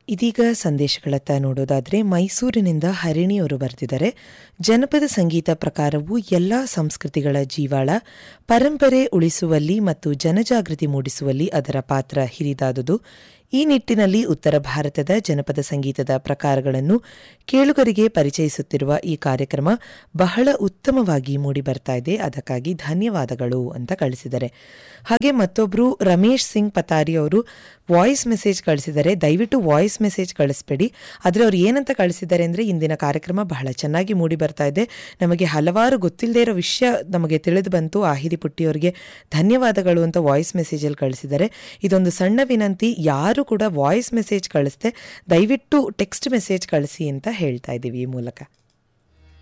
ಇದೀಗ ಸಂದೇಶಗಳತ್ತ ನೋಡೋದಾದ್ರೆ ಮೈಸೂರಿನಿಂದ ಹರಿಣಿಯವರು ಬರೆದಿದ್ದಾರೆ ಜನಪದ ಸಂಗೀತ ಪ್ರಕಾರವು ಎಲ್ಲ ಸಂಸ್ಕೃತಿಗಳ ಜೀವಾಳ ಪರಂಪರೆ ಉಳಿಸುವಲ್ಲಿ ಮತ್ತು ಜನಜಾಗೃತಿ ಮೂಡಿಸುವಲ್ಲಿ ಅದರ ಪಾತ್ರ ಹಿರಿದಾದುದು ಈ ನಿಟ್ಟಿನಲ್ಲಿ ಉತ್ತರ ಭಾರತದ ಜನಪದ ಸಂಗೀತದ ಪ್ರಕಾರಗಳನ್ನು ಕೇಳುಗರಿಗೆ ಪರಿಚಯಿಸುತ್ತಿರುವ ಈ ಕಾರ್ಯಕ್ರಮ ಬಹಳ ಉತ್ತಮವಾಗಿ ಮೂಡಿಬರ್ತಾ ಇದೆ ಅದಕ್ಕಾಗಿ ಧನ್ಯವಾದಗಳು ಅಂತ ಕಳಿಸಿದ್ದಾರೆ ಹಾಗೆ ಮತ್ತೊಬ್ಬರು ರಮೇಶ್ ಸಿಂಗ್ ಪತಾರಿ ಅವರು ವಾಯ್ಸ್ ಮೆಸೇಜ್ ಕಳಿಸಿದ್ದಾರೆ ದಯವಿಟ್ಟು ವಾಯ್ಸ್ ಮೆಸೇಜ್ ಕಳಿಸ್ಬೇಡಿ ಆದರೆ ಅವ್ರು ಏನಂತ ಕಳಿಸಿದ್ದಾರೆ ಅಂದರೆ ಇಂದಿನ ಕಾರ್ಯಕ್ರಮ ಬಹಳ ಚೆನ್ನಾಗಿ ಮೂಡಿ ಬರ್ತಾ ಇದೆ ನಮಗೆ ಹಲವಾರು ಗೊತ್ತಿಲ್ಲದೆ ಇರೋ ವಿಷಯ ನಮಗೆ ತಿಳಿದು ಬಂತು ಆಹಿರಿ ಪುಟ್ಟಿಯವರಿಗೆ ಧನ್ಯವಾದಗಳು ಅಂತ ವಾಯ್ಸ್ ಮೆಸೇಜಲ್ಲಿ ಕಳಿಸಿದ್ದಾರೆ ಇದೊಂದು ಸಣ್ಣ ವಿನಂತಿ ಯಾರು ಕೂಡ ವಾಯ್ಸ್ ಮೆಸೇಜ್ ಕಳಿಸ್ದೆ ದಯವಿಟ್ಟು ಟೆಕ್ಸ್ಟ್ ಮೆಸೇಜ್ ಕಳಿಸಿ ಅಂತ ಹೇಳ್ತಾ ಇದ್ದೀವಿ ಈ ಮೂಲಕ